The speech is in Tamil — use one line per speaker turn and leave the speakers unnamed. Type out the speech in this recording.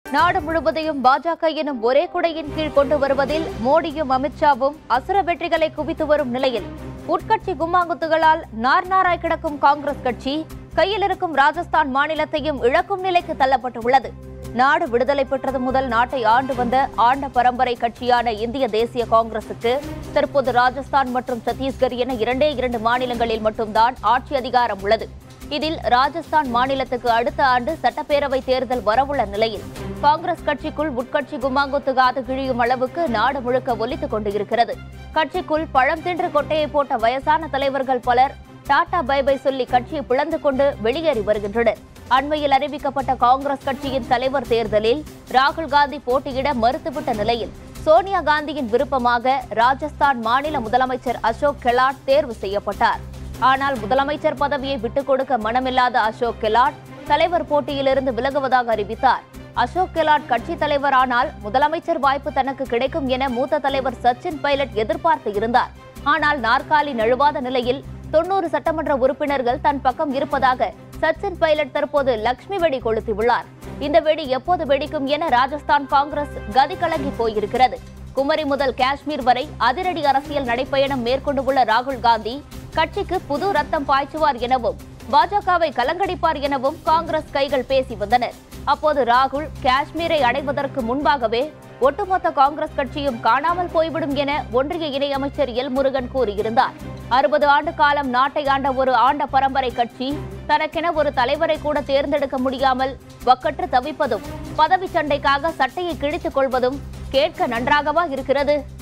நாடு முழுவதையும் பாஜக எனும் ஒரே குடையின் கீழ் கொண்டு வருவதில் மோடியும் அமித்ஷாவும் அசுர வெற்றிகளை குவித்து வரும் நிலையில் உட்கட்சி கும்மாங்குத்துகளால் நார் நாராய் கிடக்கும் காங்கிரஸ் கட்சி கையில் இருக்கும் ராஜஸ்தான் மாநிலத்தையும் இழக்கும் நிலைக்கு தள்ளப்பட்டுள்ளது நாடு விடுதலை பெற்றது முதல் நாட்டை ஆண்டு வந்த ஆண்ட பரம்பரை கட்சியான இந்திய தேசிய காங்கிரசுக்கு தற்போது ராஜஸ்தான் மற்றும் சத்தீஸ்கர் என இரண்டே இரண்டு மாநிலங்களில் மட்டும்தான் ஆட்சி அதிகாரம் உள்ளது இதில் ராஜஸ்தான் மாநிலத்துக்கு அடுத்த ஆண்டு சட்டப்பேரவை தேர்தல் வரவுள்ள நிலையில் காங்கிரஸ் கட்சிக்குள் உட்கட்சி கும்மாங்குத்து காது கிழியும் அளவுக்கு நாடு முழுக்க ஒலித்துக் கொண்டிருக்கிறது கட்சிக்குள் பழம் தின்று கொட்டையை போட்ட வயசான தலைவர்கள் பலர் டாடா பை பை சொல்லி கட்சியை பிளந்து கொண்டு வெளியேறி வருகின்றனர் அண்மையில் அறிவிக்கப்பட்ட காங்கிரஸ் கட்சியின் தலைவர் தேர்தலில் ராகுல் காந்தி போட்டியிட மறுத்துவிட்ட நிலையில் சோனியா காந்தியின் விருப்பமாக ராஜஸ்தான் மாநில முதலமைச்சர் அசோக் கெலாட் தேர்வு செய்யப்பட்டார் ஆனால் முதலமைச்சர் பதவியை விட்டுக் கொடுக்க மனமில்லாத அசோக் கெலாட் தலைவர் போட்டியிலிருந்து விலகுவதாக அறிவித்தார் அசோக் கெலாட் கட்சி தலைவரானால் முதலமைச்சர் வாய்ப்பு தனக்கு கிடைக்கும் என மூத்த தலைவர் சச்சின் பைலட் எதிர்பார்த்து இருந்தார் ஆனால் நாற்காலி நழுவாத நிலையில் தொன்னூறு சட்டமன்ற உறுப்பினர்கள் தன் பக்கம் இருப்பதாக சச்சின் பைலட் தற்போது லக்ஷ்மி வெடி கொளுத்தியுள்ளார் இந்த வெடி எப்போது வெடிக்கும் என ராஜஸ்தான் காங்கிரஸ் கதி கலங்கி போயிருக்கிறது குமரி முதல் காஷ்மீர் வரை அதிரடி அரசியல் நடைப்பயணம் மேற்கொண்டுள்ள ராகுல் காந்தி கட்சிக்கு புது ரத்தம் பாய்ச்சுவார் எனவும் பாஜகவை கலங்கடிப்பார் எனவும் காங்கிரஸ் கைகள் பேசி வந்தனர் அப்போது ராகுல் காஷ்மீரை அடைவதற்கு முன்பாகவே ஒட்டுமொத்த காங்கிரஸ் கட்சியும் காணாமல் போய்விடும் என ஒன்றிய இணையமைச்சர் எல் முருகன் கூறியிருந்தார் அறுபது ஆண்டு காலம் நாட்டை ஆண்ட ஒரு ஆண்ட பரம்பரை கட்சி தனக்கென ஒரு தலைவரை கூட தேர்ந்தெடுக்க முடியாமல் வக்கற்று தவிப்பதும் பதவி சண்டைக்காக சட்டையை கிழித்துக் கொள்வதும் கேட்க நன்றாகவா இருக்கிறது